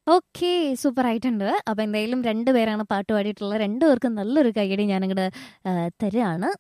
Okay super ആയിട്ടുണ്ട് അപ്പൊ എന്തായാലും രണ്ടുപേരാണ് പാട്ട് പാടിയിട്ടുള്ളത് രണ്ടുപേർക്കും നല്ലൊരു കൈയടി ഞാൻ അങ്ങോട്ട് തരാണ്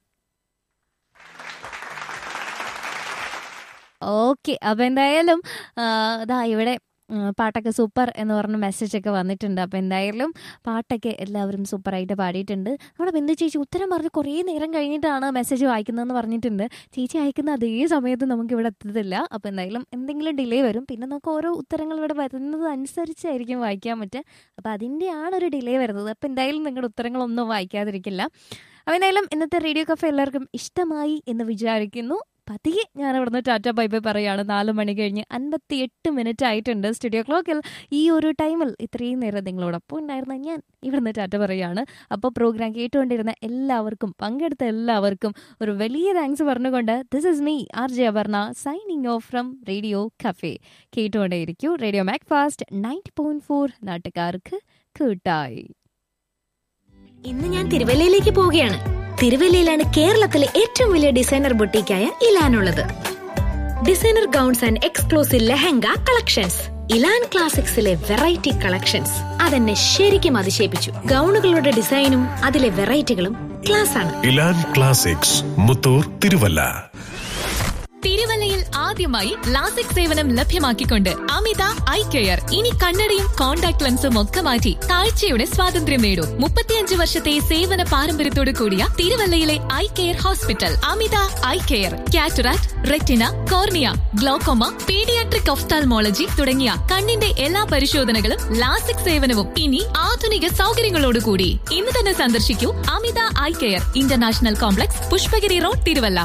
ഓക്കെ അപ്പൊ എന്തായാലും ആ, ദാ ഇവിടെ ഉം, പാട്ടൊക്കെ സൂപ്പർ എന്ന് പറഞ്ഞ മെസ്സേജ് ഒക്കെ വന്നിട്ടുണ്ട് അപ്പോൾ എന്തായാലും പാട്ടൊക്കെ എല്ലാവരും സൂപ്പറായിട്ട് പാടിയിട്ടുണ്ട് നമ്മുടെ ബിന്ദു ചേച്ചി ഉത്തരം പറഞ്ഞ് കുറേ നേരം കഴിഞ്ഞിട്ടാണ് മെസ്സേജ് വായിക്കുന്നതെന്ന് പറഞ്ഞിട്ടുണ്ട് ചേച്ചി അയക്കുന്ന അതേ സമയത്ത് നമുക്ക് ഇവിടെ എത്തത്തില്ല അപ്പോൾ എന്തായാലും എന്തെങ്കിലും ഡിലേ വരും പിന്നെ നമുക്ക് ഓരോ ഉത്തരങ്ങൾ ഇവിടെ വരുന്നത് അനുസരിച്ചായിരിക്കും വായിക്കാൻ പറ്റുക അപ്പോൾ അതിൻ്റെയാണ് ഒരു ഡിലേ വരുന്നത് അപ്പോൾ എന്തായാലും നിങ്ങളുടെ ഉത്തരങ്ങളൊന്നും വായിക്കാതിരിക്കില്ല അപ്പോൾ എന്തായാലും ഇന്നത്തെ റേഡിയോ കഫേ എല്ലാവർക്കും ഇഷ്ടമായി എന്ന് വിചാരിക്കുന്നു പതിയെ ഞാൻ ഇവിടുന്ന് ടാറ്റ ബൈ ബൈ പറയാണ് നാല് മണി കഴിഞ്ഞ് അൻപത്തി എട്ട് മിനിറ്റ് ആയിട്ടുണ്ട് സ്റ്റുഡിയോ ക്ലോക്കിൽ ഈ ഒരു ടൈമിൽ ഇത്രയും നേരം നിങ്ങളോടൊപ്പം ഉണ്ടായിരുന്ന ഞാൻ ഇവിടുന്ന് ടാറ്റ പറയാണ് അപ്പോൾ പ്രോഗ്രാം കേട്ടുകൊണ്ടിരുന്ന എല്ലാവർക്കും പങ്കെടുത്ത എല്ലാവർക്കും ഒരു വലിയ താങ്ക്സ് പറഞ്ഞുകൊണ്ട് this is me R J Aparna signing off from radio cafe കേട്ടുകൊണ്ടേയിരിക്കൂ radio Macfast ninety point four നാട്ടുകാർക്ക് കൂട്ടായി ഇന്ന് ഞാൻ തിരുവല്ലയിലേക്ക് പോവുകയാണ് തിരുവല്ലയിലാണ് കേരളത്തിലെ ഏറ്റവും വലിയ ഡിസൈനർ ബുട്ടീക്കായ ഇലാനുള്ളത് designer gowns and exclusive lehenga collections Elan ക്ലാസിക്സിലെ വെറൈറ്റി കളക്ഷൻസ് അതെന്നെ ശരിക്കും അതിശയിപ്പിച്ചു ഗൗണുകളുടെ ഡിസൈനും അതിലെ വെറൈറ്റികളും ക്ലാസ് ആണ് ഇലാൻ ക്ലാസിക്സ് മുത്തൂർ തിരുവല്ല തിരുവല്ലയിൽ ആദ്യമായി ലാസിക് സേവനം ലഭ്യമാക്കിക്കൊണ്ട് അമിത ഐ കെയർ ഇനി കണ്ണടയും കോൺടാക്ട് ലെൻസും ഒക്കെ മാറ്റി കാഴ്ചയുടെ സ്വാതന്ത്ര്യം നേടൂ മുപ്പത്തിയഞ്ച് വർഷത്തെ സേവന പാരമ്പര്യത്തോടു കൂടിയ തിരുവല്ലയിലെ eye care hospital Amita eye care cataract retina cornea glaucoma paediatric ophthalmology തുടങ്ങിയ കണ്ണിന്റെ എല്ലാ പരിശോധനകളും ലാസിക് സേവനവും ഇനി ആധുനിക സൗകര്യങ്ങളോടുകൂടി ഇന്ന് തന്നെ സന്ദർശിക്കൂ Amita eye care international complex Pushpagiri road Thiruvalla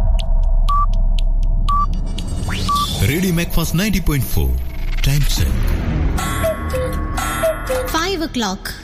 radio Macfast ninety point four time check Five o'clock.